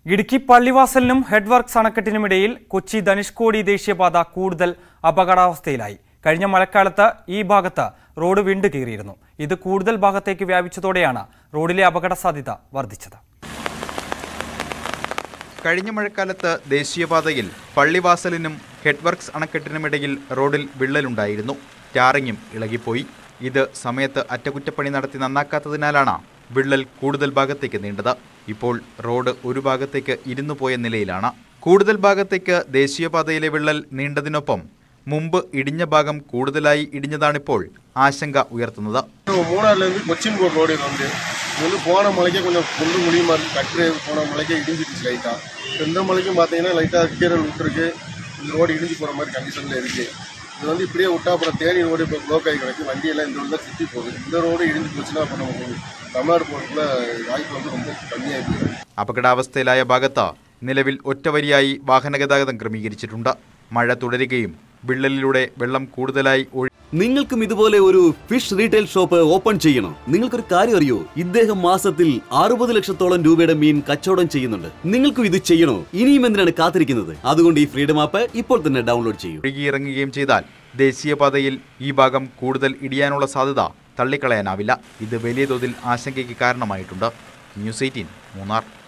ഇടുക്കി പള്ളിവാസലിനും head works അണക്കെട്ടിനുമിടയിൽ കൊച്ചി ധനുഷ്കോടി ദേശീയപാത കൂടുതൽ അപകടാവസ്ഥയിലായി കഴിഞ്ഞ മഴക്കാലത്ത് ഈ ഭാഗത്ത് റോഡ് വിണ്ടു കീറിയിരുന്നു ഇത് കൂടുതൽ ഭാഗത്തേക്ക് വ്യാപിച്ചതോടെയാണ് റോഡിലെ അപകട സാധ്യത വർദ്ധിച്ചത് കഴിഞ്ഞ മഴക്കാലത്ത് ദേശീയപാതയിൽ പള്ളിവാസലിനും ഹെഡ്വർക്സ് അണക്കെട്ടിനുമിടയിൽ റോഡിൽ വിള്ളലുണ്ടായിരുന്നു ടാറിങ്ങും ഇളകിപ്പോയി ഇത് സമയത്ത് അറ്റകുറ്റപ്പണി നടത്തി നന്നാക്കാത്തതിനാലാണ് വിള്ളൽ കൂടുതൽ ഭാഗത്തേക്ക് നീണ്ടത് ഇപ്പോൾ റോഡ് ഒരു ഭാഗത്തേക്ക് ഇരുന്നു പോയ നിലയിലാണ് കൂടുതൽ ഭാഗത്തേക്ക് ദേശീയപാതയിലെ വിള്ളൽ നീണ്ടതിനൊപ്പം മുമ്പ് ഇടിഞ്ഞ ഭാഗം കൂടുതലായി ഇടിഞ്ഞതാണിപ്പോൾ ആശങ്ക ഉയർത്തുന്നത് மூணாறுலேருந்து கொச்சின் போகிற ரோடு இது வந்து இது வந்து போன மலைக்கே கொஞ்சம் குண்டு குழியுமா இருக்குது கட்டு போன மலைக்கே இடிஞ்சிருச்சு லைட்டாக இந்த மலைக்கும் பார்த்தீங்கன்னா லைட்டாக கீரல் விட்டுருக்கு இந்த ரோடு இடிஞ்சு போகிற மாதிரி கண்டிஷனில் இருக்குது இது வந்து இப்படியே விட்டா அப்புறம் தேனி ரோடு இப்போ ப்ளோக் ஆகி கிடக்கு வண்டியெல்லாம் இந்த ரோடு தான் சுற்றி போகுது இந்த ரோடு இடிஞ்சு போச்சுன்னா அப்போ நமக்கு தமிழ்நாடு போகிறதுக்குள்ள வாய்ப்பு வந்து ரொம்ப கம்மியாகி போயிடும் അപകടാവസ്ഥയിലായ ഭാഗത്ത് നിലവിൽ ഒറ്റവരിയായി വാഹനഗതാഗതം ക്രമീകരിച്ചിട്ടുണ്ട് മഴ തുടരുകയും വിള്ളലിലൂടെ വെള്ളം കൂടുതലായി ഒഴി നിങ്ങൾക്കും ഇതുപോലെ ഒരു ഫിഷ് റീറ്റെയിൽ ഷോപ്പ് ഓപ്പൺ ചെയ്യണോ നിങ്ങൾക്കൊരു കാര്യം അറിയോ ഇദ്ദേഹം മാസത്തിൽ അറുപത് ലക്ഷത്തോളം രൂപയുടെ മീൻ കച്ചവടം ചെയ്യുന്നുണ്ട് നിങ്ങൾക്കും ഇത് ചെയ്യണോ ഇനിയും എന്തിനാണ് കാത്തിരിക്കുന്നത് അതുകൊണ്ട് ഈ ഫ്രീഡം ആപ്പ് ഇപ്പോൾ തന്നെ ഡൗൺലോഡ് ചെയ്യൂ ഒഴുകിയിറങ്ങുകയും ചെയ്താൽ ദേശീയപാതയിൽ ഈ ഭാഗം കൂടുതൽ ഇടിയാനുള്ള സാധ്യത തള്ളിക്കളയാനാവില്ല ഇത് വലിയ തോതിൽ ആശങ്കയ്ക്ക് കാരണമായിട്ടുണ്ട് ന്യൂസ് എയ്റ്റീൻ മൂന്നാർ